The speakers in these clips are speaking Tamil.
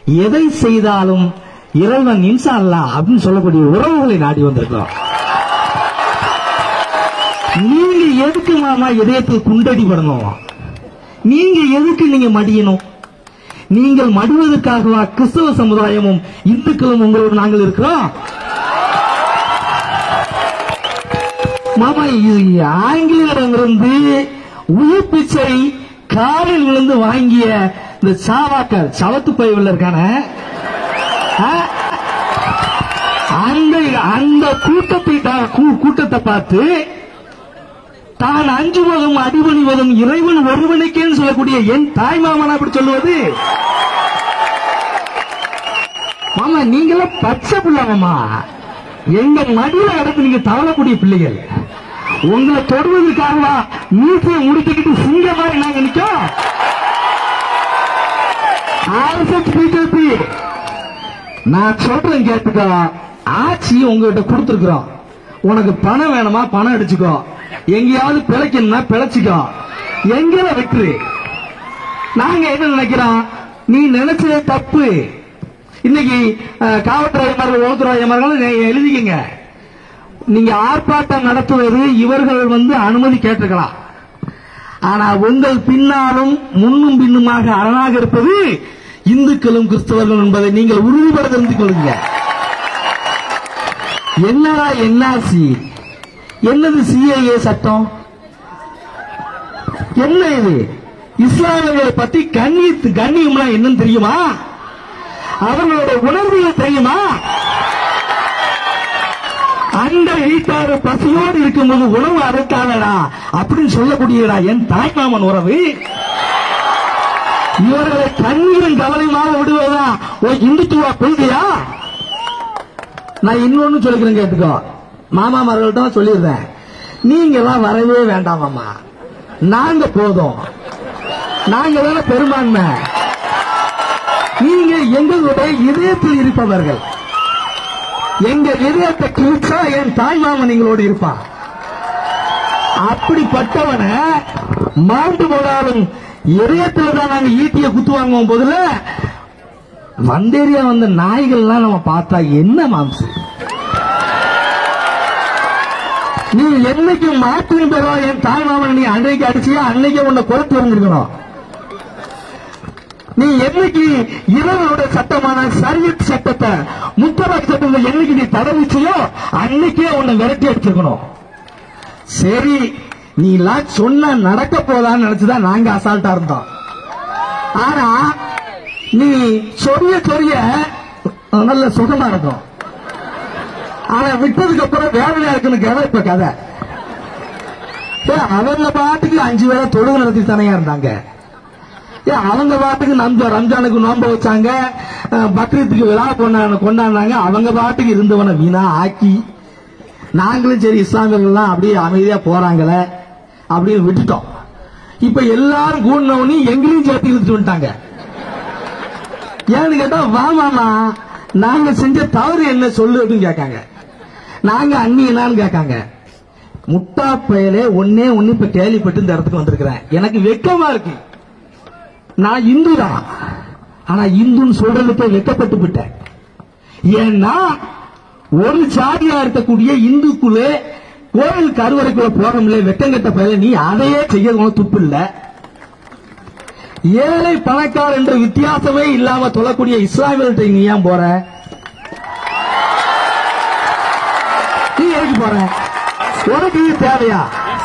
எதை செய்தாலும் இறைவன் இன்சா அல்லாஹ் அப்படின்னு சொல்லக்கூடிய உறவுகளை நாடி வந்திருக்கிறோம் நீங்க எதுக்கு மாமா இதயத்தில் குண்டடி படணும் நீங்க எதுக்கு நீங்க மடியணும் நீங்கள் மடிவதற்காகவா கிறிஸ்தவ சமுதாயமும் இந்துக்களும் உங்களோடு நாங்கள் இருக்கிறோம் மாமா இது ஆங்கிலேயரிடமிருந்து உயிர் பிச்சை காலில் விழுந்து வாங்கிய இந்த சாவாக்கள் சவத்து பயிர்கள் இருக்கான ஆ? அந்த அந்த கூட்டத்தை தான் கூ- கூட்டத்தை பார்த்து தான் அஞ்சுவதும் அடிபணிவதும் இறைவன் ஒருவனுக்கேன்னு சொல்லக்கூடிய என் தாய் மாமனா அப்படி சொல்லுவது மாமா நீங்களாம் பச்சை பிள்ளை மாமா எங்க மடியில கிடந்து நீங்க தவளக்கூடிய பிள்ளைகள் உங்களை தொடுவதற்காகவா மீசையை முடிச்சுக்கிட்டு சிங்க மாதிரி நாங்க நிக்கோம் ஆர்எஸ்எஸ் பிஜேபி நான் சொல்றேன் கேட்டுக்கோ ஆட்சி உங்ககிட்ட கொடுத்துருக்குறோம் உனக்கு பணம் வேணுமா பணம் அடிச்சுக்கோ எங்கேயாவது பிழைக்கணும்னா பிழைச்சிக்கோ எங்கேயாவது வெற்று நாங்க என்ன நினைக்கிறோம் நீ நினைச்சது தப்பு இன்னைக்கு அஹ், காவல்துறை அதிகாரிகள் உளவுத்துறை அதிகாரிகள் எழுதிக்கங்க நீங்க ஆர்ப்பாட்டம் நடத்துவது இவர்கள் வந்து அனுமதி கேட்டிருக்கலாம் ஆனா உங்கள் பின்னாலும் முன்னும் பின்னுமாக அரணாக இருப்பது இந்துக்களும் கிறிஸ்தவர்களும் என்பதை நீங்கள் உறுதிபட தெரிந்து கொள்ளுங்க என்னடா என்ஆர்சி என்னது சிஏஏ சட்டம் என்ன இது இஸ்லாமியர்களை பத்தி கண்ணியத்து கண்ணியம்னா என்னன்னு தெரியுமா அவர்களோட உணர்வுகள் தெரியுமா அந்த வீட்டாறு பசியோடு இருக்கும்போது உணவு அறுக்காதடா அப்படின்னு சொல்லக்கூடியடா என் தாய்மாமன் உறவு இவர்களை கண்ணீரும் கவலையுமாக விடுவதா ஒரு இந்துத்துவ கொள்கையா நான் இன்னொன்னு சொல்லிக்கிறேன் கேட்டுக்கோ மாமா மர்கள்ட்ட சொல்லிடுறேன் நீங்க எல்லாம் வரவே வேண்டாம் மாமா நாங்க போதும் நாங்க தானே பெரும்பான்மை நீங்க எங்களுடைய இதயத்தில் இருப்பவர்கள் எங்க இதயத்தை கிழிச்சா என் தாய்மாமன் எங்களோடு இருப்பான் அப்படிப்பட்டவனை மாண்டு போனாலும் இதயத்துல தான் நாங்க ஈட்டிய குத்து வாங்குவோம் போதுல வந்தேரியா வந்த நாய்கள்லாம் நம்ம பார்த்தா என்ன மாம்சு நீ என்னைக்கு மாற்றின் பெறுவா என் தாய்மாமன் நீ அன்னைக்கு அடிச்சியா அன்னைக்கு உன்னை குறைத்து வந்திருக்கணும் நீ என்னைக்கு இறைவனுடைய சட்டமான சரியத் சட்டத்தை முத்தலாக் சட்டத்தை என்னைக்கு நீ தடவிச்சியோ அன்னைக்கே உன்னை விரட்டி அடிச்சிருக்கணும் சரி நீ எல்லாம் சொன்ன நடக்க போதான்னு நினைச்சுதான் நாங்க அசால்ட்டா இருந்தோம் ஆனா நீ சொரிய சொரிய நல்ல சுகமா இருக்கும் ஆனா விட்டதுக்கு அப்புறம் வேதனையா இருக்குன்னு கேட்டா இப்ப கதை ஏன் அவங்க பாட்டுக்கு அஞ்சு பேரை தொழுகு நடத்தி தனியா இருந்தாங்க ஏன் அவங்க பாட்டுக்கு நம்ப ரம்ஜானுக்கு நோம்ப வச்சாங்க அஹ், பக்ரீத்துக்கு விழா கொண்டாட கொண்டாடினாங்க அவங்க பாட்டுக்கு இருந்தவனை வீணா ஆக்கி நாங்களும் சரி இஸ்லாமியர்கள்லாம் அப்படியே அமைதியா போறாங்களே அப்படின்னு விட்டுட்டோம் இப்ப எல்லாரும் கூடினவனி எங்களையும் சேர்த்து இழுத்துட்டு வந்துட்டாங்க ஏன்னு கேட்டா வா மாமா நாங்க செஞ்ச தவறு என்ன சொல்லு அப்படின்னு கேட்காங்க நாங்க அந்நியனான்னு கேட்காங்க முட்டா பயலே ஒன்னே ஒண்ணு இப்ப கேள்விப்பட்டு இந்த இடத்துக்கு வந்திருக்கிறேன் எனக்கு வெக்கமா இருக்கு நான் இந்து தான் ஆனா இந்துன்னு சொல்றதுக்கே வெக்கப்பட்டு விட்டேன் ஏன்னா ஒரு ஜாதியா இருக்கக்கூடிய இந்துக்குள்ளே கோவில் கருவறைக்குள்ள போறோம்ல வெக்கங்கட்ட பயில நீ அதையே செய்யறது துப்பு இல்ல ஏழை பணக்கார் என்ற வித்தியாசமே இல்லாம தொழக்கூடிய இஸ்லாமியர்கிட்ட நீ ஏன் போற நீ எதுக்கு போற உனக்கு இது தேவையா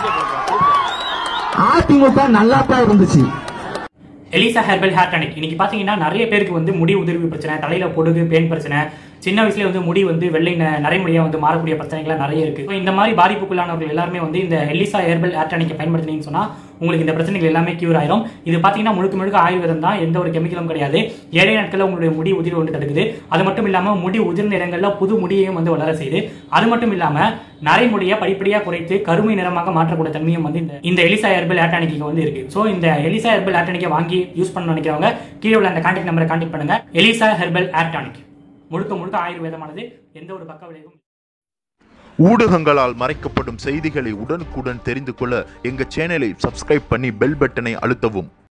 அதிமுக நல்லா தான் இருந்துச்சு எலிசா ஹெர்பல் ஹேர் டானிக் இன்னைக்கு பாத்தீங்கன்னா நிறைய பேருக்கு வந்து முடி உதிர்வு பிரச்சனை தலையில பொடுகு பேன் பிரச்சனை சின்ன வயசுல வந்து முடி வந்து வெள்ளை ந- நரைமுடியா வந்து மாறக்கூடிய பிரச்சனைகள் நிறைய இருக்கு So, இந்த மாதிரி பாதிப்புக்குள்ளானவர்கள் எல்லாருமே வந்து இந்த எலிசா ஹெர்பல் ஹேர் டானிக்கை பயன்படுத்தினீங்கன்னு சொன்னா உங்களுக்கு இந்த பிரச்சனைகள் எல்லாமே கியூர் ஆயிரும் இது பாத்தீங்கன்னா முழுக்க முழுக்க ஆயுர்வேதம் தான் எந்த ஒரு கெமிக்கலும் கிடையாது ஏழை நாட்களில் உங்களுடைய முடி உதிர்வு வந்து தடுக்குது அது மட்டும் இல்லாம முடி உதிர்ந்த இடங்கள்ல புது முடியையும் வந்து வளர செய்யுது அது மட்டும் இல்லாம நரைமுடியை படிப்படியா குறைத்து கருமை நிறமாக மாற்றக்கூடிய தன்மையும் வந்து இந்த இந்த எலிசா ஹெர்பல் ஹேர் டானிக்கு வந்து இருக்கு ஸோ இந்த எலிசா ஹெர்பல் ஹேர் டானிக்கை வாங்கி யூஸ் பண்ண நினைக்கிறவங்க கீழே உள்ள அந்த கான்டாக்ட் நம்பரை கான்டாக்ட் பண்ணுங்க எலிசா ஹெர்பல் ஹேர் டானிக் முழுக்க முழுக்க ஆயுர்வேதமானது எந்த ஒரு பக்க விளைவும் ஊடகங்களால் மறைக்கப்படும் செய்திகளை உடனுக்குடன் தெரிந்து கொள்ள எங்க சேனலை சப்ஸ்கிரைப் பண்ணி பெல் பட்டனை அழுத்தவும்